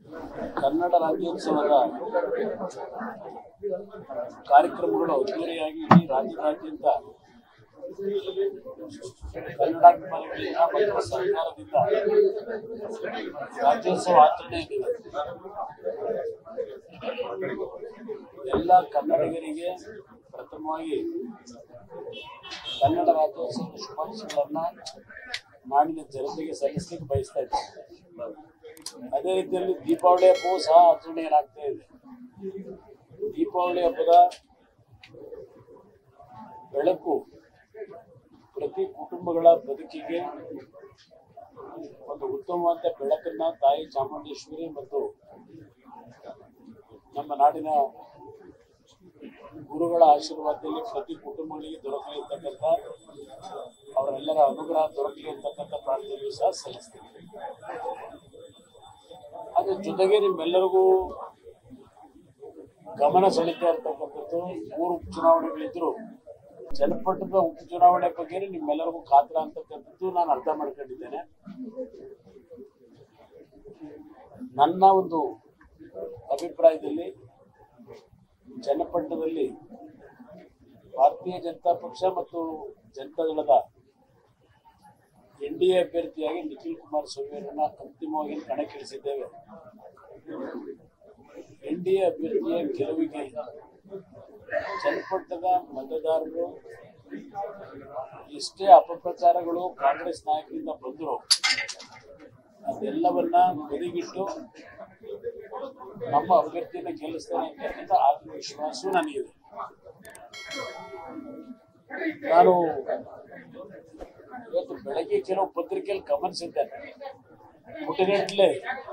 ಕನ್ನಡ ರಾಜ್ಯೋತ್ಸವದ ಕಾರ್ಯಕ್ರಮಗಳು ಅದ್ದೂರಿಯಾಗಿ ಇಡೀ ರಾಜ್ಯದಾದ್ಯಂತ ಕನ್ನಡಾಭಿಮಾನಿಗಳಿಂದ ಮತ್ತು ಸರ್ಕಾರದಿಂದ ರಾಜ್ಯೋತ್ಸವ ಆಚರಣೆ ಇದೆ ಎಲ್ಲ ಕನ್ನಡಿಗರಿಗೆ ಪ್ರಥಮವಾಗಿ ಕನ್ನಡ ರಾಜ್ಯೋತ್ಸವದ ಶುಭಾಶಯಗಳನ್ನ ನಾಡಿನ ಜನತೆಗೆ ಸಲ್ಲಿಸಲಿಕ್ಕೆ ಬಯಸ್ತಾ ಇದ್ದೇನೆ ಅದೇ ರೀತಿಯಲ್ಲಿ ದೀಪಾವಳಿ ಹಬ್ಬವೂ ಸಹ ಆಚರಣೆಯಾಗ್ತಾ ಇದೆ ದೀಪಾವಳಿ ಹಬ್ಬದ ಬೆಳಕು ಪ್ರತಿ ಕುಟುಂಬಗಳ ಬದುಕಿಗೆ ಒಂದು ಉತ್ತಮವಾದ ಬೆಳಕನ್ನ ತಾಯಿ ಚಾಮುಂಡೇಶ್ವರಿ ಮತ್ತು ನಮ್ಮ ನಾಡಿನ ಗುರುಗಳ ಆಶೀರ್ವಾದದಲ್ಲಿ ಪ್ರತಿ ಕುಟುಂಬಗಳಿಗೆ ದೊರಕಲಿ ಅಂತಕ್ಕಂಥ ಅವರೆಲ್ಲರ ಅನುಗ್ರಹ ದೊರಕಲಿ ಅಂತಕ್ಕಂಥ ಪ್ರಾರ್ಥನೆಯೂ ಸಹ ಸಲ್ಲಿಸ್ತೀನಿ ಅದ್ರ ಜೊತೆಗೆ ನಿಮ್ಮೆಲ್ಲರಿಗೂ ಗಮನ ಸೆಳೀತಾ ಇರ್ತಕ್ಕಂಥದ್ದು ಮೂರು ಉಪಚುನಾವಣೆಗಳಿದ್ರು ಜನಪಟ್ಟದ ಉಪಚುನಾವಣೆ ಬಗ್ಗೆ ನಿಮ್ಮೆಲ್ಲರಿಗೂ ಕಾತರ ಅಂತಕ್ಕಂಥದ್ದು ನಾನು ಅರ್ಥ ಮಾಡ್ಕೊಂಡಿದ್ದೇನೆ ನನ್ನ ಒಂದು ಅಭಿಪ್ರಾಯದಲ್ಲಿ ಜನಪಟ್ಟಣದಲ್ಲಿ ಭಾರತೀಯ ಜನತಾ ಪಕ್ಷ ಮತ್ತು ಜನತಾದಳದ ಎನ್ ಡಿ ಎ ಅಭ್ಯರ್ಥಿಯಾಗಿ ನಿಖಿಲ್ ಕುಮಾರಸ್ವಾಮಿ ಅವರನ್ನ ಅಂತಿಮವಾಗಿ ಕಣಕ್ಕಿಳಿಸಿದ್ದೇವೆ ಎನ್ ಡಿ ಎ ಅಭ್ಯರ್ಥಿಯ ಗೆಲುವಿಗೆ ಜನಪಟ್ಟದ ಮತದಾರರು ಎಷ್ಟೇ ಅಪಪ್ರಚಾರಗಳು ಕಾಂಗ್ರೆಸ್ ನಾಯಕರಿಂದ ಬಂದರು ಅದೆಲ್ಲವನ್ನ ಬದಿಗಿಟ್ಟು ನಮ್ಮ ಅಭ್ಯರ್ಥಿಯನ್ನ ಗೆಲ್ಲಿಸ್ತಾನೆ ಅಂತಕ್ಕಂಥ ಆತ್ಮವಿಶ್ವಾಸವೂ ನನಗಿದೆ ನಾನು ಇವತ್ತು ಬೆಳಗ್ಗೆ ಕೆಲವು ಪತ್ರಿಕೆಯಲ್ಲಿ ಗಮನಿಸಿದ್ದೇನೆ ಪುಟಗಟ್ಟಲೆ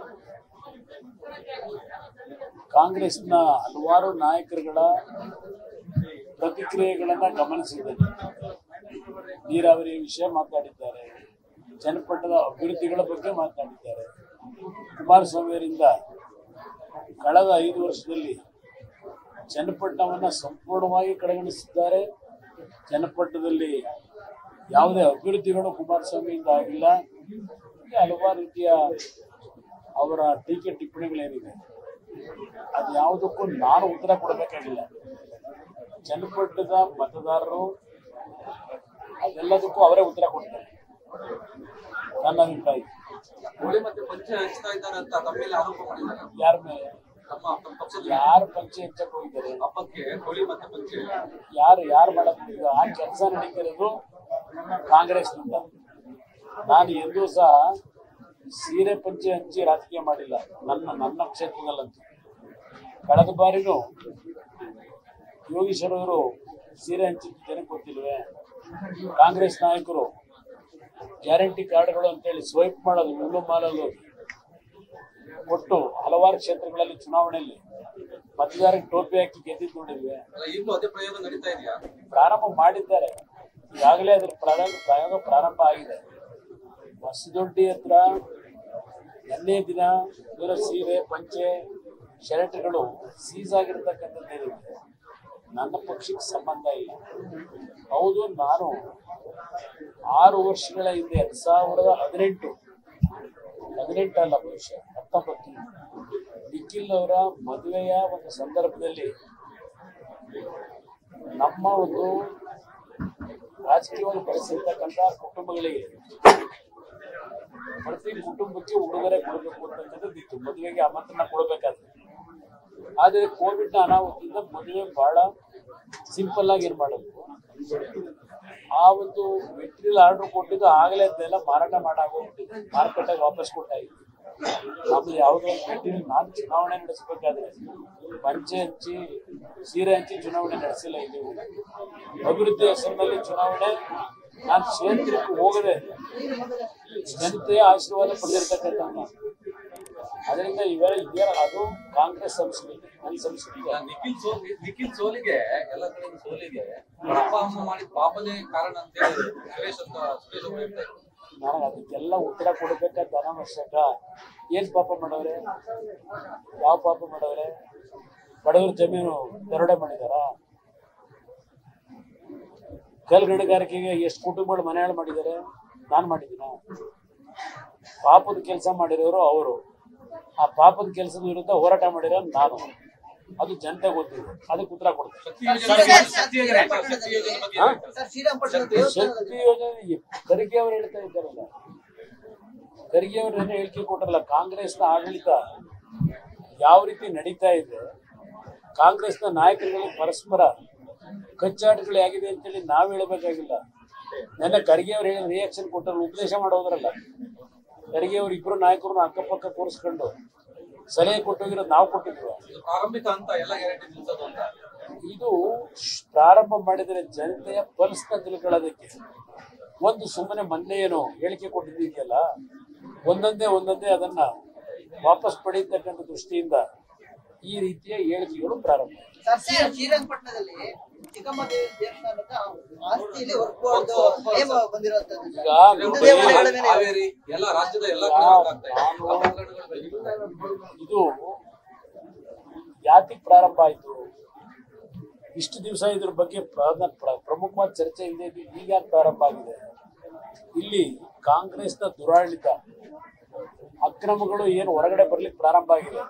ಕಾಂಗ್ರೆಸ್ನ ಹಲವಾರು ನಾಯಕರುಗಳ ಪ್ರತಿಕ್ರಿಯೆಗಳನ್ನ ಗಮನಿಸಿದ್ದೇನೆ ನೀರಾವರಿ ವಿಷಯ ಮಾತಾಡಿದ್ದಾರೆ ಜನಪಟ್ಟದ ಅಭಿವೃದ್ಧಿಗಳ ಬಗ್ಗೆ ಮಾತನಾಡಿದ್ದಾರೆ ಕುಮಾರಸ್ವಾಮಿ ಅವರಿಂದ ಕಳೆದ ಐದು ವರ್ಷದಲ್ಲಿ ಚನ್ನಪಟ್ಟಣವನ್ನ ಸಂಪೂರ್ಣವಾಗಿ ಕಡೆಗಣಿಸಿದ್ದಾರೆ ಚನ್ನಪಟ್ಟಣದಲ್ಲಿ ಯಾವುದೇ ಅಭಿವೃದ್ಧಿಗಳು ಕುಮಾರಸ್ವಾಮಿಯಿಂದ ಆಗಿಲ್ಲ ಹೀಗೆ ಹಲವಾರು ರೀತಿಯ ಅವರ ಟೀಕೆ ಟಿಪ್ಪಣಿಗಳೇನಿದೆ ಅದು ಯಾವುದಕ್ಕೂ ನಾನು ಉತ್ತರ ಕೊಡಬೇಕಾಗಿಲ್ಲ ಚನ್ನಪಟ್ಟಣದ ಮತದಾರರು ಅದೆಲ್ಲದಕ್ಕೂ ಅವರೇ ಉತ್ತರ ಕೊಡ್ತಾರೆ ನನ್ನ ಅಭಿಪ್ರಾಯ ಹೋಳಿ ಮತ್ತೆ ಪಂಚೆ ಹಂಚ್ತಾ ಇದ್ದಾರೆ ಅಂತ ತಮ್ಮ ಮೇಲೆ ಆರೋಪ ಮಾಡಿದ್ದಾರೆ ಯಾರ ಮೇಲೆ ತಮ್ಮ ತಮ್ಮ ಪಕ್ಷದ ಯಾರು ಪಂಚೆ ಹೆಚ್ಚಕ್ಕೆ ಹೋಗಿದ್ದಾರೆ ಹಬ್ಬಕ್ಕೆ ಹೋಳಿ ಮತ್ತೆ ಪಂಚೆ ಯಾರು ಯಾರು ಮಾಡಕ್ ಈಗ ಆ ಕೆಲಸ ನಡೀತಿರೋದು ಕಾಂಗ್ರೆಸ್ನಿಂದ ನಾನು ಎಂದೂ ಸಹ ಸೀರೆ ಪಂಚೆ ಹಂಚಿ ರಾಜಕೀಯ ಮಾಡಿಲ್ಲ ನನ್ನ ನನ್ನ ಕ್ಷೇತ್ರದಲ್ಲಂತೂ ಕಳೆದ ಬಾರಿನೂ ಯೋಗೀಶ್ವರ್ ಅವರು ಸೀರೆ ಹಂಚಿದ್ದು ಜನಕ್ಕೆ ಗೊತ್ತಿಲ್ವೇ ಕಾಂಗ್ರೆಸ್ ನಾಯಕರು ಗ್ಯಾರಂಟಿ ಕಾರ್ಡ್ಗಳು ಅಂತೇಳಿ ಸ್ವೈಪ್ ಮಾಡೋದು ಮುಳ್ಳು ಮಾಲಲ್ಲಿ ಕೊಟ್ಟು ಹಲವಾರು ಕ್ಷೇತ್ರಗಳಲ್ಲಿ ಚುನಾವಣೆಯಲ್ಲಿ ಮತದಾರರಿಗೆ ಟೋಪಿ ಹಾಕಿ ಗೆದ್ದಿದ್ದು ನೋಡಿಲ್ವೇ ಅಲ್ಲ ಈಗಲೂ ಅದೇ ಪ್ರಯೋಗ ನಡೀತಾ ಇದೆಯಾ ಪ್ರಾರಂಭ ಮಾಡಿದ್ದಾರೆ ಈಗಾಗಲೇ ಅದ್ರ ಪ್ರಾರಂಭ ಪ್ರಯೋಗ ಪ್ರಾರಂಭ ಆಗಿದೆ ಹೊಸದೊಡ್ಡಿ ಹತ್ರ ಎರಡನೇ ದಿನ ಇವರ ಸೀರೆ ಪಂಚೆ ಶರ್ಟ್ಗಳು ಸೀಸ್ ಆಗಿರ್ತಕ್ಕಂಥದ್ದು ಏನಿದೆ ನನ್ನ ಪಕ್ಷಕ್ಕೆ ಸಂಬಂಧ ಇಲ್ಲ ಹೌದು ನಾನು ಆರು ವರ್ಷಗಳ ಹಿಂದೆ ಎರಡ್ ಸಾವಿರದ ಹದಿನೆಂಟು ಹದಿನೆಂಟು ಅಲ್ಲ ಬಹುಶಃ ಹತ್ತೊಂಬತ್ತು ನಿಖಿಲ್ ಅವರ ಮದುವೆಯ ಒಂದು ಸಂದರ್ಭದಲ್ಲಿ ನಮ್ಮ ಒಂದು ರಾಜಕೀಯವಾಗಿ ಬೆಳೆಸಿರ್ತಕ್ಕಂಥ ಕುಟುಂಬಗಳಿಗೆ ಪ್ರತಿ ಕುಟುಂಬಕ್ಕೆ ಉಡುಗೊರೆ ಕೊಡಬೇಕು ಅಂತಕ್ಕಂಥದ್ದು ಇತ್ತು ಮದುವೆಗೆ ಆಮಂತ್ರಣ ಕೊಡಬೇಕಾದ್ರೆ ಆದರೆ ಕೋವಿಡ್ ನ ಅನಾಹುತದಿಂದ ಮದುವೆ ಬಹಳ ಸಿಂಪಲ್ ಆಗಿ ಏನ್ ಮಾಡಬೇಕು ಆ ಒಂದು ಮೆಟೀರಿಯಲ್ ಆರ್ಡರ್ ಕೊಟ್ಟಿದ್ದು ಆಗಲೇ ಅದನ್ನೆಲ್ಲ ಮಾರಾಟ ಮಾಡಾಗೋಗ್ಬಿಟ್ಟಿದೆ ಮಾರ್ಕೆಟಾಗಿ ವಾಪಸ್ ಕೊಟ್ಟಾಗಿದೆ ನಮ್ದು ಯಾವುದೋ ಒಂದು ಮೆಟೀರಿಯಲ್ ನಾನು ಚುನಾವಣೆ ನಡೆಸಬೇಕಾದ್ರೆ ಪಂಚೆ ಹಂಚಿ ಸೀರೆ ಹಂಚಿ ಚುನಾವಣೆ ನಡೆಸಿಲ್ಲ ಇಲ್ಲಿ ಅಭಿವೃದ್ಧಿ ಹೆಸರಿನಲ್ಲಿ ಚುನಾವಣೆ ನಾನು ಕ್ಷೇತ್ರಕ್ಕೆ ಹೋಗದೆ ಜನತೆಯ ಆಶೀರ್ವಾದ ಪಡೆದಿರ್ತಕ್ಕಂಥ ಅದರಿಂದ ಇವೆಲ್ಲ ಇದೆಯಲ್ಲ ಅದು ಕಾಂಗ್ರೆಸ್ ಸಂಸ್ಕೃತಿ ನನ್ನ ಸಂಸ್ಕೃತಿ ಈಗ ನಿಖಿಲ್ ಸೋಲ್ ನಿಖಿಲ್ ಸೋಲಿಗೆ ಎಲ್ಲ ಕಡೆ ಸೋಲಿಗೆ ಅಪ್ಪ ಅಮ್ಮ ಮಾಡಿದ ಪಾಪನೇ ಕಾರಣ ಅಂತ ಹೇಳಿ ಸುರೇಶ್ ಅಂತ ಸುರೇಶ್ ಅವರು ಹೇಳ್ತಾ ಇದ್ರು ನನಗೆ ಅದಕ್ಕೆಲ್ಲ ಉತ್ತರ ಕೊಡಬೇಕಾದ ಅನಾವಶ್ಯಕ ಏನ್ ಪಾಪ ಮಾಡವ್ರೆ ಯಾವ ಪಾಪ ಮಾಡವ್ರೆ ಬಡವರ ಜಮೀನು ದರೋಡೆ ಮಾಡಿದಾರ ಕಲ್ ಗಣಿಗಾರಿಕೆಗೆ ಎಷ್ಟು ಕುಟುಂಬಗಳು ಮನೆ ಹಾಳು ಮಾಡಿದ್ದಾರೆ ನಾನು ಮಾಡಿದ್ದೀನ ಪಾಪದ ಕೆಲಸ ಮಾಡಿರೋರು ಅವರು ಆ ಪಾಪದ ಕೆಲಸದ ವಿರುದ್ಧ ಹೋರಾಟ ಮಾಡಿರೋ ನಾನು ಅದು ಜನತೆ ಗೊತ್ತಿದೆ ಅದಕ್ಕೆ ಉತ್ತರ ಕೊಡ್ತೀನಿ ಶಕ್ತಿ ಯೋಜನೆ ಶಕ್ತಿ ಯೋಜನೆ ಶಕ್ತಿ ಯೋಜನೆ ಬಗ್ಗೆ ಹಾ? ಸರ್ ಶ್ರೀರಂಗಪಟ್ಟಣ ಶಕ್ತಿ ಯೋಜನೆ ಖರ್ಗೆ ಅವರು ಹೇಳ್ತಾ ಇದ್ದಾರಲ್ಲ ಖರ್ಗೆ ಅವರು ಏನೋ ಹೇಳಿಕೆ ಕೊಟ್ಟರಲ್ಲ ಕಾಂಗ್ರೆಸ್ನ ಆಡಳಿತ ಯಾವ ರೀತಿ ನಡೀತಾ ಇದೆ ಕಾಂಗ್ರೆಸ್ನ ನಾಯಕರುಗಳಿಗೆ ಪರಸ್ಪರ ಕಚ್ಚಾಟಗಳು ಆಗಿದೆ ಅಂತೇಳಿ ನಾವು ಹೇಳಬೇಕಾಗಿಲ್ಲ ನೆನ್ನೆ ಖರ್ಗೆ ಅವರು ಹೇಳಿದ ರಿಯಾಕ್ಷನ್ ಕೊಟ್ಟರು ಉಪದೇಶ ಮಾಡೋದ್ರಲ್ಲ ಖರ್ಗೆ ಅವರು ಇಬ್ಬರು ನಾಯಕರನ್ನ ಅಕ್ಕಪಕ್ಕ ಕೂರಿಸ್ಕೊಂಡು ಸಲಹೆ ಕೊಟ್ಟೋಗಿರೋದು ನಾವು ಕೊಟ್ಟಿದ್ವಿ ಇದು ಪ್ರಾರಂಭಿಕ ಹಂತ ಎಲ್ಲ ಗ್ಯಾರಂಟಿ ನಿಲ್ಸೋದು ಅಂತ ಇದು ಪ್ರಾರಂಭ ಮಾಡಿದರೆ ಜನತೆಯ ಪಲ್ಸ್ನ ತಿಳ್ಕೊಳ್ಳೋದಕ್ಕೆ ಒಂದು ಸುಮ್ಮನೆ ಮೊನ್ನೆ ಏನು ಹೇಳಿಕೆ ಕೊಟ್ಟಿದ್ದೀಯಲ್ಲ ಒಂದೊಂದೇ ಒಂದೊಂದೇ ಅದನ್ನ ವಾಪಸ್ ಪಡೆಯತಕ್ಕಂಥ ದೃಷ್ಟಿಯಿಂದ ಈ ರೀತಿಯ ಹೇಳಿಕೆಗಳು ಪ್ರಾರಂಭ ಸರ್ ಶ್ರೀ- ಶ್ರೀರಂಗಪಟ್ಟಣದಲ್ಲಿ ಚಿಕ್ಕಮ್ಮ ದೇವಿ ದೇವಸ್ಥಾನದ ಆಸ್ತಿಯಲ್ಲಿ ಹೊರಬೋದು ನೇಮ ಬಂದಿರುವಂತದ್ದು ಈಗ ಹಿಂದೂ ನೋಡಿ, ದೇವಾಲಯಗಳ ಮೇಲೆ ಹಾವೇರಿ ಎಲ್ಲ ರಾಜ್ಯದ ಎಲ್ಲ ಕಡೆ ಆಗ್ತಾ ಇದೆ ಆ ಪ್ರಕರಣಗಳು ಬೆಳೀತಾ ಇದೆ. ಇದು ಯಾತಿಗೆ ಪ್ರಾರಂಭ ಆಯ್ತು ಇಷ್ಟು ದಿವಸ ಇದ್ರ ಬಗ್ಗೆ ಪ್ರ- ಪ್ರ- ಪ್ರಮುಖವಾದ ಚರ್ಚೆ ಇದೆ ಇದು ಈಗ ಯಾಕೆ ಪ್ರಾರಂಭ ಆಗಿದೆ ಇಲ್ಲಿ ಕಾಂಗ್ರೆಸ್ನ ದುರಾಡಳಿತ ಅಕ್ರಮಗಳು ಏನು ಹೊರಗಡೆ ಬರ್ಲಿಕ್ಕೆ ಪ್ರಾರಂಭ ಆಗಿದೆ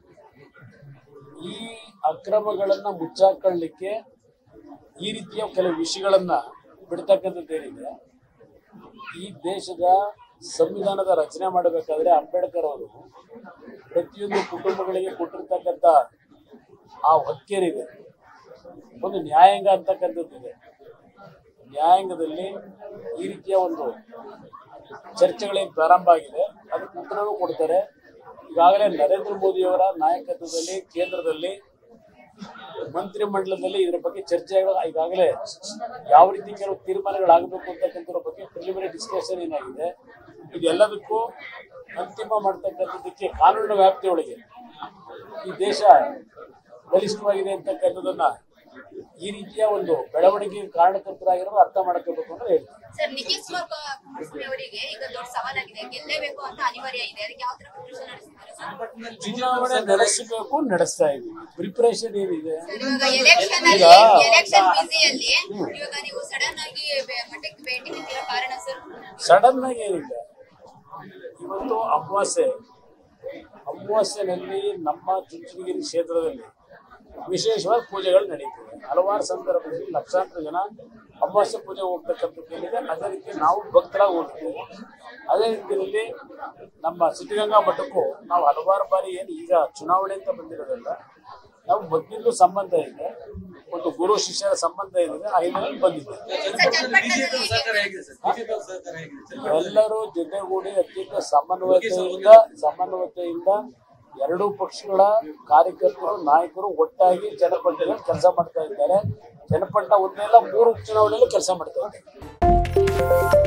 ಈ ಅಕ್ರಮಗಳನ್ನ ಮುಚ್ಚಾಕೊಳ್ಳಿಕ್ಕೆ ಈ ರೀತಿಯ ಕೆಲವು ವಿಷಯಗಳನ್ನ ಬಿಡ್ತಕ್ಕಂಥದ್ದೇನಿದೆ ಈ ದೇಶದ ಸಂವಿಧಾನದ ರಚನೆ ಮಾಡಬೇಕಾದ್ರೆ ಅಂಬೇಡ್ಕರ್ ಅವರು ಪ್ರತಿಯೊಂದು ಕುಟುಂಬಗಳಿಗೆ ಕೊಟ್ಟಿರ್ತಕ್ಕಂಥ ಆ ಹಕ್ಕೇನಿದೆ ಒಂದು ನ್ಯಾಯಾಂಗ ಅಂತಕ್ಕಂಥದ್ದಿದೆ ನ್ಯಾಯಾಂಗದಲ್ಲಿ ಈ ರೀತಿಯ ಒಂದು ಚರ್ಚೆಗಳಿಗೆ ಪ್ರಾರಂಭ ಆಗಿದೆ ಅದಕ್ಕೆ ಉತ್ತರವೂ ಕೊಡ್ತಾರೆ ಈಗಾಗಲೇ ನರೇಂದ್ರ ಮೋದಿಯವರ ನಾಯಕತ್ವದಲ್ಲಿ ಕೇಂದ್ರದಲ್ಲಿ ಮಂತ್ರಿಮಂಡಲದಲ್ಲಿ ಇದರ ಬಗ್ಗೆ ಚರ್ಚೆ ಈಗಾಗಲೇ ಯಾವ ರೀತಿ ಕೆಲವು ತೀರ್ಮಾನಗಳಾಗಬೇಕು ಅಂತಕ್ಕಂಥದ್ರ ಬಗ್ಗೆ ಪ್ರಿಲಿಮಿನರಿ ಡಿಸ್ಕಷನ್ ಏನಾಗಿದೆ ಇದೆಲ್ಲದಕ್ಕೂ ಅಂತಿಮ ಮಾಡ್ತಕ್ಕಂಥದ್ದಕ್ಕೆ ಕಾನೂನಿನ ವ್ಯಾಪ್ತಿಯೊಳಗೆ ಈ ದೇಶ ಬಲಿಷ್ಠವಾಗಿದೆ ಅಂತಕ್ಕಂಥದ್ದನ್ನ ಈ ರೀತಿಯ ಒಂದು ಬೆಳವಣಿಗೆಗೆ ಕಾರಣಕರ್ತರಾಗಿರೋದು ಅರ್ಥ ಮಾಡ್ಕೋಬೇಕು ಅಂತ ಹೇಳ್ತೀನಿ ಸರ್ ನಿಖಿಲ್ ಕುಮಾರಸ್ವಾಮಿ ಅವರಿಗೆ ಈಗ ದೊಡ್ಡ ಸವಾಲಾಗಿದೆ ಗೆಲ್ಲೇಬೇಕು ಅಂತ ಅನಿವಾರ್ಯ ಇದೆ ಅದಕ್ಕೆ ಯಾವ ತರ ಪ್ರಿಪರೇಷನ್ ನಡೆಸಿದ್ದಾರೆ ಸರ್ ಚುನಾವಣೆ ನಡೆಸಬೇಕು ನಡೆಸ್ತಾ ಇದ್ದೀವಿ ಪ್ರಿಪರೇಷನ್ ಏನಿದೆ ಸರ್, ಇವಾಗ ಎಲೆಕ್ಷನ್ ಅಲ್ಲಿ ಈಗ- ಎಲೆಕ್ಷನ್ ಬಿಸಿಯಲ್ಲಿ ಇವಾಗ ನೀವು ಸಡನ್ ಆಗಿ ಬೆ- ಮಠಕ್ಕೆ ಭೇಟಿ ನೀಡ್ತಿರೋ ಕಾರಣ ಸರ್ ಸಡನ್ ಆಗಿ ಏನಿದೆ ಇವತ್ತು ಅಮಾವಾಸ್ಯೆ ಅಮಾವಾಸ್ಯೆನಲ್ಲಿ ನಮ್ಮ ಚುಂಚನಗಿರಿ ಕ್ಷೇತ್ರದಲ್ಲಿ ವಿಶೇಷವಾದ ಪೂಜೆಗಳು ನಡೀತವೆ ಹಲವಾರು ಸಂದರ್ಭದಲ್ಲಿ ಲಕ್ಷಾಂತರ ಜನ ಅಮಾವಾಸ್ಯೆ ಪೂಜೆ ಹೋಗ್ತಕ್ಕಂಥದ್ದೇನಿದೆ ಅದೇ ರೀತಿ ನಾವು ಭಕ್ತರಾಗಿ ಹೋಗ್ತೀವಿ ಅದೇ ರೀತಿಯಲ್ಲಿ ನಮ್ಮ ಸಿದ್ಧಗಂಗಾ ಮಠಕ್ಕೂ ನಾವು ಹಲವಾರು ಬಾರಿ ಏನು ಈಗ ಚುನಾವಣೆ ಅಂತ ಬಂದಿರೋದಲ್ಲ ನಾವು ಮೊದಲಿಂದಲೂ ಸಂಬಂಧ ಇದೆ ಒಂದು ಗುರು ಶಿಷ್ಯರ ಸಂಬಂಧ ಏನಿದೆ ಆ ಹಿನ್ನೆಲೆಯಲ್ಲಿ ಬಂದಿದೆ ಬಿಜೆಪಿ ಸರ್ಕಾರ ಹೇಗಿದೆ ಸರ್ ಬಿಜೆಪಿ ಸರ್ಕಾರ ಹೇಗಿದೆ ಎಲ್ಲರೂ ಜೊತೆಗೂಡಿ ಅತ್ಯಂತ ಸಮನ್ವಯತೆಯಿಂದ ಸಮನ್ವಯತೆಯಿಂದ ಎರಡೂ ಪಕ್ಷಗಳ ಕಾರ್ಯಕರ್ತರು ನಾಯಕರು ಒಟ್ಟಾಗಿ ಜನಪಂಡದಲ್ಲಿ ಕೆಲಸ ಮಾಡ್ತಾ ಇದ್ದಾರೆ ಜನಪಂಡ ಒಂದೆಲ್ಲ ಮೂರು ಚುನಾವಣೆಯಲ್ಲಿ ಕೆಲಸ ಮಾಡ್ತಾ ಇದ್ದಾರೆ